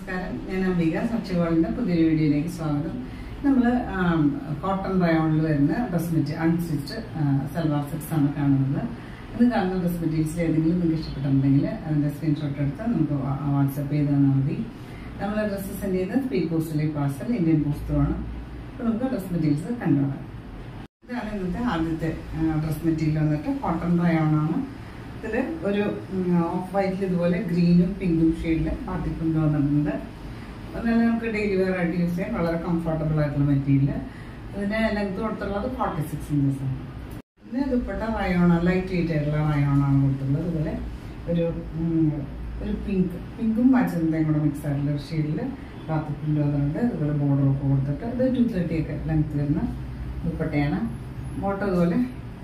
നമസ്കാരം ഞാൻ അംബിക സച്ചിവാളിന്റെ പുതിയൊരു വീഡിയോയിലേക്ക് സ്വാഗതം നമ്മൾ കോട്ടൺ റയോണിൽ വരുന്ന dress material unstitched salwar sets ആണ് കാണുന്നത് ഇത് കാണുന്ന ഡ്രസ് മെറ്റീരിയൽസ് ഏതെങ്കിലും നിങ്ങൾക്ക് ഇഷ്ടപ്പെട്ടിട്ടുണ്ടെങ്കിൽ അതിന്റെ സ്ക്രീൻഷോട്ട് എടുത്ത് നമുക്ക് വാട്സപ്പ് ചെയ്ത് തന്നാൽ മതി നമ്മൾ ഡ്രസ്സ് സെൻഡ് ചെയ്ത് സ്പീഡ് പോസ്റ്റിലേക്ക് പാർസൽ ഇന്ത്യൻ പോസ്റ്റുമാണ് അപ്പോൾ നമുക്ക് ഡ്രസ് മെറ്റീരിയൽസ് കണ്ടുപോകാം ഇതാണ് ഇന്നത്തെ ആദ്യത്തെ ഡ്രസ് മെറ്റീരിയൽ വന്നിട്ട് കോട്ടൺ റയോൺ ആണ് ഇതിൽ ഒരു ഓഫ് വൈറ്റിൽ ഇതുപോലെ ഗ്രീനും പിങ്കും ഷെയ്ഡിൽ പാർട്ടിക്കൊണ്ട് വന്നിട്ടുണ്ട് നല്ല നമുക്ക് ഡെയിലി വെയർ ആയിട്ട് യൂസ് ചെയ്യാൻ വളരെ കംഫർട്ടബിൾ ആയിട്ടുള്ള മെറ്റീരിയൽ ഇതിന് ലെങ്ത് കൊടുത്തുള്ളത് ഫോർട്ടി സിക്സ് ഇഞ്ചസ് ആണ് ഇതിന് ദുപ്പട്ട റയോൺ ലൈറ്റ് വെയിറ്റ് ആയിട്ടുള്ള റയോൺ ആണ് കൊടുത്തിട്ടുള്ളത് അതുപോലെ ഒരു ഉം, ഒരു പിങ്ക് പിങ്കും മജന്തയും കൂടെ മിക്സ് ആയിട്ടുള്ള ഒരു ഷെയ്ഡിൽ പാർട്ടിക്കൊണ്ട് വന്നിട്ടുണ്ട് അതുപോലെ ബോർഡർ ഒക്കെ കൊടുത്തിട്ട് ഇത് ടു തേർട്ടി ഒക്കെ ലെങ്ത് വരുന്ന ദുപ്പട്ടയാണ് ബോട്ടം ഇതുപോലെ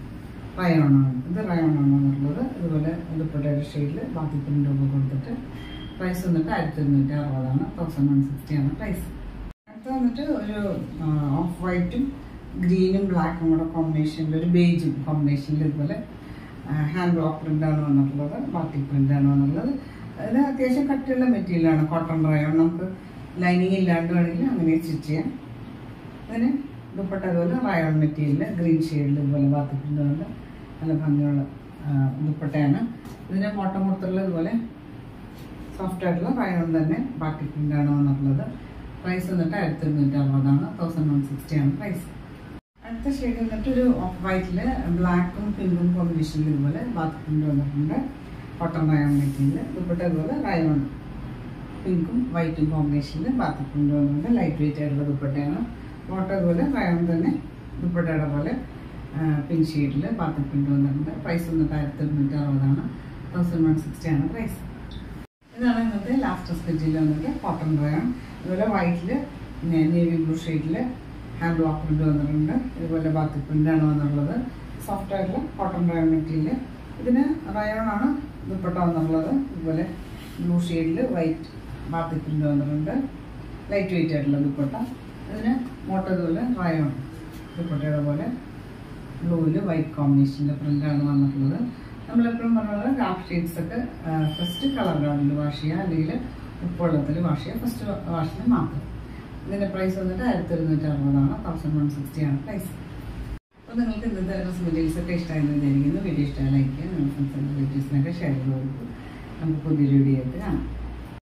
റയോണാണ് ഇത് റയോണാണ് എന്നുള്ളത് ഇതുപോലെ ദുപ്പട്ടയുടെ ഷെയ്ഡിൽ ബാക്കി പ്രിൻ്റ് ഒക്കെ കൊടുത്തിട്ട് പ്രൈസ് വന്നിട്ട് ആയിരത്തി ഇരുന്നൂറ്റി അറുപതാണ് തൗസൻഡ് വൺ സിക്സ്റ്റി ആണ് പ്രൈസ് അടുത്ത വന്നിട്ട് ഒരു ഓഫ് വൈറ്റും ഗ്രീനും ബ്ലാക്കും കൂടെ കോമ്പിനേഷനിൽ ഒരു ബേജും കോമ്പിനേഷനിൽ ഇതുപോലെ ഹാൻഡ് ബ്ലോക്ക് പ്രിൻ്റാണ് വന്നിട്ടുള്ളത് ബാട്ടിക് പ്രിൻ്റാണ് വന്നിട്ടുള്ളത് ഇത് അത്യാവശ്യം കട്ടിയുള്ള മെറ്റീരിയലാണ് കോട്ടൺ റയോൺ നമുക്ക് ലൈനിങ് ഇല്ലാണ്ട് വേണമെങ്കിൽ അങ്ങനെ സ്റ്റിച്ച് ചെയ്യാം അതിന് ദുപ്പട്ട അതുപോലെ റയോൺ മെറ്റീരിയൽ ഗ്രീൻ ഷെയ്ഡിൽ ഇതുപോലെ ബാത്തിക്കുന്നുണ്ട് നല്ല ഭംഗിയുള്ള ആ, ദുപ്പട്ടയാണ് ഇതിൻ്റെ മോട്ടം കൊടുത്തുള്ള ഇതുപോലെ സോഫ്റ്റ് ആയിട്ടുള്ള റയോൺ തന്നെ ബാക്കി പ്രിൻ്റാണ് വന്നിട്ടുള്ളത് പ്രൈസ് വന്നിട്ട് ആയിരത്തി ഇരുന്നൂറ്റി അറുപതാണ് തൗസൻഡ് വൺ സിക്സ്റ്റി ആണ് പ്രൈസ് അടുത്ത ഷെയ്ഡ് വന്നിട്ട് ഒരു ഓഫ് വൈറ്റിൽ ബ്ലാക്കും പിങ്കും കോമ്പിനേഷനിൽ ഇതുപോലെ ബാത്തി പ്രിൻ്റ് വന്നിട്ടുണ്ട് കോട്ടൺ റയോൺ മെറ്റീരിയൽ ദുപ്പട്ട ഇതുപോലെ റയോൺ പിങ്കും വൈറ്റും കോമ്പിനേഷനിൽ ബാത്തി പ്രിൻ്റ് വന്നിട്ടുണ്ട് ലൈറ്റ് വെയിറ്റ് ആയിട്ടുള്ള ദുപ്പട്ടയാണ് ഫോട്ടോ ഇതുപോലെ റയോൺ തന്നെ ദുപ്പട്ടയുടെ പോലെ പിങ്ക് ഷെയ്ഡിൽ ബാത്തി പ്രിൻ്റ് വന്നിട്ടുണ്ട് പ്രൈസ് വന്നിട്ട് ആയിരത്തി ഇരുന്നൂറ്റി അറുപതാണ് തൗസൻഡ് വൺ സിക്സ്റ്റി ആണ് പ്രൈസ് ഇതാണ് ഇന്നത്തെ ലാസ്റ്റ് സ്പെറ്റിൽ വന്നിട്ട് കോട്ടൺ റയോൺ ഇതുപോലെ വൈറ്റിൽ നേവി ബ്ലൂ ഷെയ്ഡിൽ ഹാൻഡ് ബ്ലോക്ക് പ്രിൻ്റ് വന്നിട്ടുണ്ട് ഇതുപോലെ ബാത്തി പ്രിൻ്റാണ് വന്നിട്ടുള്ളത് സോഫ്റ്റ് ആയിട്ടുള്ള കോട്ടൺ റയോൺ മെറ്റീരിയൽ ഇതിന് റയോൺ ആണ് ദുപ്പട്ട വന്നിട്ടുള്ളത് ഇതുപോലെ ബ്ലൂ ഷെയ്ഡിൽ വൈറ്റ് ബാത്തി പ്രിൻ്റ് വന്നിട്ടുണ്ട് ലൈറ്റ് വെയിറ്റ് ആയിട്ടുള്ള ദുപ്പട്ട ഇതിന് മോട്ട ഇതുപോലെ റയോൺ ദുപ്പട്ടയുടെ പോലെ ബ്ലൂവിൽ വൈറ്റ് കോമ്പിനേഷൻ്റെ പ്രിൻ്റാണ് വന്നിട്ടുള്ളത് നമ്മളെപ്പോഴും പറഞ്ഞത് ഹാഫ് ഷെയ്ഡ്സ് ഒക്കെ ഫസ്റ്റ് കളർ ഗാർഡിൽ വാഷ് ചെയ്യുക അല്ലെങ്കിൽ ഉപ്പുവെള്ളത്തിൽ വാഷ് ചെയ്യുക ഫസ്റ്റ് വാഷിന് മാത്രം ഇതിൻ്റെ പ്രൈസ് വന്നിട്ട് ആയിരത്തി ഒരുന്നൂറ്റി അറുപതാണ് തൗസൻഡ് വൺ സിക്സ്റ്റി ആണ് പ്രൈസ് അപ്പോൾ നിങ്ങൾക്ക് ഇന്നത്തെ ഡ്രസ് മെറ്റീരിയൽസ് ഒക്കെ ഇഷ്ടമായെന്ന് വിചാരിക്കുന്നു വീഡിയോ ഇഷ്ടമായി ലൈക്ക് ചെയ്യുക നിങ്ങളുടെ ഫ്രണ്ട്സ് ആൻഡ് റിലേറ്റീവ്സിനൊക്കെ ഷെയർ ചെയ്ത് കൊടുക്കും നമുക്ക് പുതിയൊരു വീഡിയോ ആയിട്ട് കാണാം